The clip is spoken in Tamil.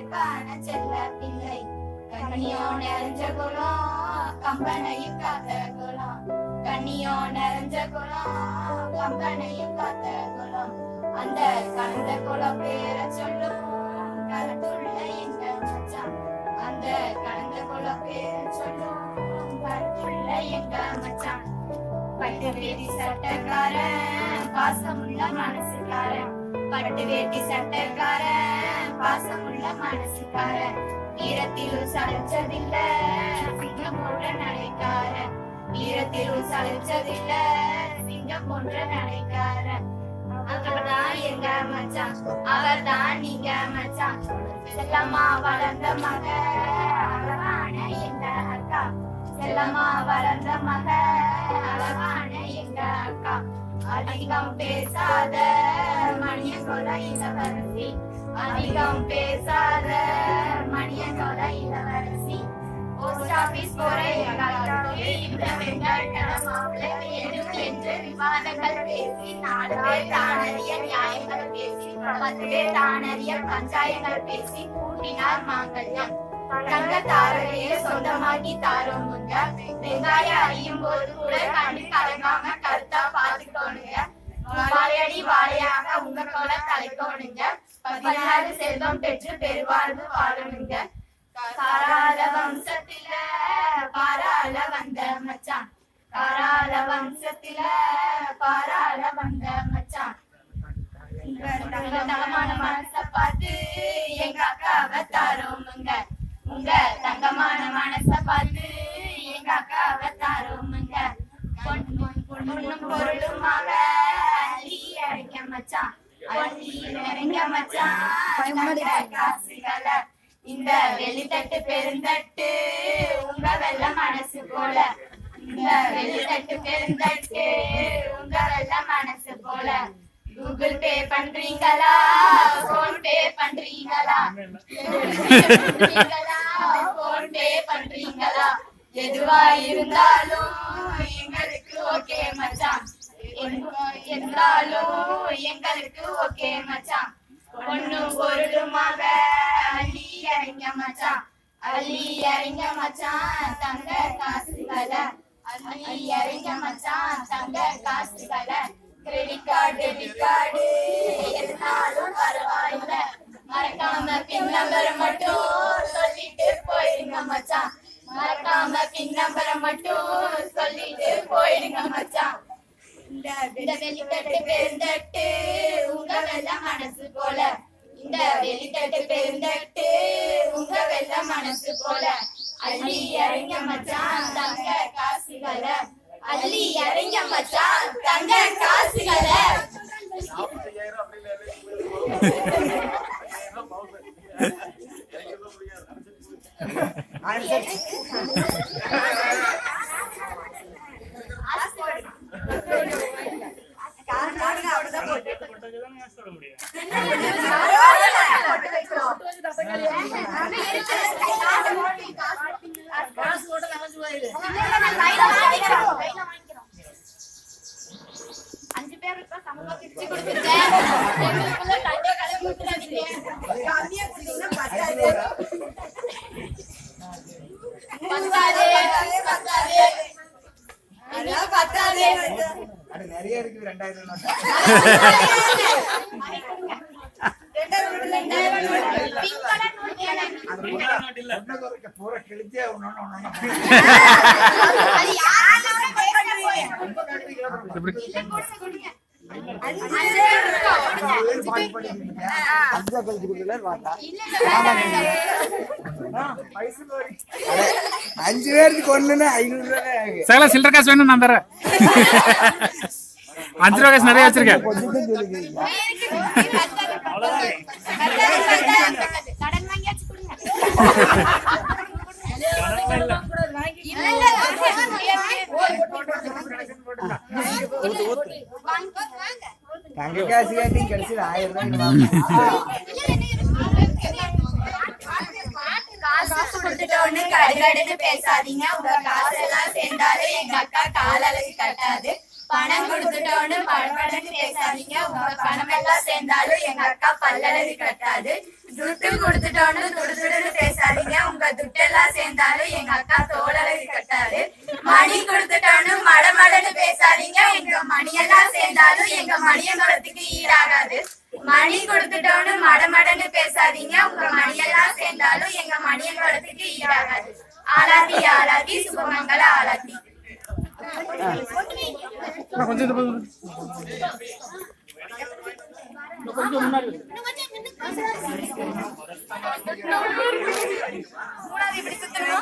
அழகான செல்ல பிள்ளை கண்ணியோ நிறைஞ்ச குலம் கம்பனையும் காத்த குலம் கண்ணியோ நிறைஞ்ச குலம் கம்பனையும் காத்த குலம் அந்த கலந்த குலம் பேர சொல்லும் கருத்துள்ள எங்க மச்சான் அந்த கலந்த குலம் பேர சொல்லும் கருத்துள்ள எங்க மச்சான் பட்டு வேட்டி சட்டக்காரன் பாசமுள்ள மனசுக்காரன் பட்டு வேட்டி சட்டக்காரன் பாசமுள்ள மனசுக்காரன் வீரத்திலும் சளைச்சதில்ல சிங்கம் போன்ற நடைக்காரன் வீரத்திலும் சளைச்சதில்ல சிங்கம் போன்ற நடைக்காரன் அவர்தான் எங்க மச்சான் அவர்தான் நீங்க மச்சான் செல்லம்மா வளர்ந்த மக அழகான எங்க அக்கா செல்லம்மா வளர்ந்த மக அழகான எங்க அக்கா அதிகம் பேசாத மணிய கொலை இளவரசி அதிகம் பேசாத மணிய கொலை இளவரசி போஸ்ட் ஆபீஸ் போற எங்க அக்காவுக்கு இந்த வெங்காயக்கடை மாவுல எதுவும் என்று விவாதங்கள் பேசி நாலு பேர் தானறிய நியாயங்கள் பேசி பத்து பேர் தானறிய பஞ்சாயங்கள் பேசி கூட்டினார் மாங்கல்யம் தங்க தாரகையை சொந்தமாக்கி தாரோமுங்க வெங்காயம் அறியும் போது கூட கண்ணு கலங்காம கருத்தா பாத்துக்கோணுங்க வாழையடி வாழையாக உங்க கொலை தலைக்கோணுங்க பதினாறு செல்வம் பெற்று பெருவாழ்வு வாழணுங்க காரால வம்சத்தில பாராள வந்த மச்சான் காரால வம்சத்தில பாராள வந்த மச்சான் உங்க தங்க தங்கமான மனச பார்த்து எங்க அக்காவை தாரோமுங்க உங்க தங்கமான மனச பார்த்து எங்க அக்காவை தாரோமுங்க பொன்னும் பொன்னும் பொருளுமாக அள்ளி அடைக்க மச்சான் அள்ளி நிறைங்க மச்சான் தங்க காசுகளை இந்த வெளித்தட்டு பெருந்தட்டு உங்க வெள்ள மனசு போல இந்த வெளித்தட்டு பெருந்தட்டு உங்க வெள்ள மனசு போல கூகுள் பே பண்றீங்களா போன் பே பண்றீங்களா போன் பே பண்றீங்களா எதுவா இருந்தாலும் எங்களுக்கு ஓகே மச்சான் எங்க- இருந்தாலும் எங்களுக்கு ஓகே மச்சான் பொண்ணும் பொருளுமாக அள்ளி இறங்க மச்சான் அள்ளி இறங்க மச்சான் தங்க காசுகளை அள்ளி இறங்க மச்சான் தங்க காசுகளை கிரெடிட் கார்டு டெபிட் கார்டு எதுனாலும் பரவாயில்ல மறக்காம பின் நம்பரை மட்டும் சொல்லிட்டு போயிடுங்க மச்சான் மறக்காம பின் நம்பரை மட்டும் சொல்லிட்டு போயிடுங்க மச்சான் இந்த இந்த வெளித்தட்டு பெருந்தட்டு உங்க வெள்ள மனசு போல இந்த வெளித்தட்டு பெருந்தட்டு உங்க வெள்ள மனசு போல அள்ளி இறங்க மச்சான் தங்க காசுகளை அள்ளி இறங்க மச்சான் தங்க காசுகளை நாற்பத்தையாயிரம் அப்படி இல்லை அஞ்சு பேர் இப்ப சமமா பிரிச்சு கொடுத்துருக்கேன் எங்களுக்குள்ள சண்டை கலந்து விட்டுறாதீங்க பத்தாது பத்தாது எல்லாம் பத்தாது அது நிறைய இருக்குது ரெண்டாயிரம் நோட்டு. பிங்க் கலர் நோட்டு எனக்கு. ஒண்ணு குறைக்க பூரா கிழிச்சே ஒண்ணு ஒண்ணு ஒண்ணு ஒண்ணு. அது யாரால பேச போய் இல்ல கொடுங்க கொடுங்க அஞ்சு பேர் இருக்கோம். பேர் பாதி பண்ணிருக்கீங்க. அஞ்சா கழிச்சு கொடுக்கல பார்த்தா இல்ல இல்ல வேண்டாம். வயசு கோரி. அட, அஞ்சு பேருக்கு ஒண்ணுன்னா ஐநூறு ரூபாய் ஆகுது சகல சில்லற காசு வேணும் நான் தரேன் அஞ்சு ரூபா காசு நிறைய வச்சிருக்கேன் கொஞ்சம் தான் சொல்லிக்கிறீங்க கடன் வாங்கியாச்சு கொடுங்க இல்ல, இல்ல, வாங்கிக்கோ, வாங்க. தங்க காசு கேட்டி கிடைச்சது ஆயிரம் ரூபாய்க்கு வாங்க. காசு கொடுத்துட்டோன்னு கடுகடுன்னு பேசாதீங்க உங்க காசெல்லாம் சேர்ந்தாலும் எங்க அக்கா கால் அழகு கட்டாது பணம் கொடுத்துட்டோன்னு படபடன்னு பேசாதீங்க உங்க பணம் எல்லாம் சேர்ந்தாலும் எங்க அக்கா பல்லழகு கட்டாது துட்டு கொடுத்துட்டோன்னு துடுதுடுன்னு பேசாதீங்க உங்க துட்டெல்லாம் சேர்ந்தாலும் எங்க அக்கா தோழலுக்கு கட்டாது மணி கொடுத்துட்டோன்னு மடமடன்னு பேசாதீங்க உங்க மணியெல்லாம் சேர்ந்தாலும் எங்க மணியங்குளத்துக்கு ஈடாகாது மணி கொடுத்துட்டோன்னு மடமடன்னு பேசாதீங்க உங்க மணியெல்லாம் சேர்ந்தாலும் எங்க மணியங்குளத்துக்கு ஈடாகாது ஆலாத்தி ஆலாத்தி சுபமங்கல ஆலாத்தி கொஞ்சம் இது பண்ணு. மூணாவது இப்படி சுத்தணும்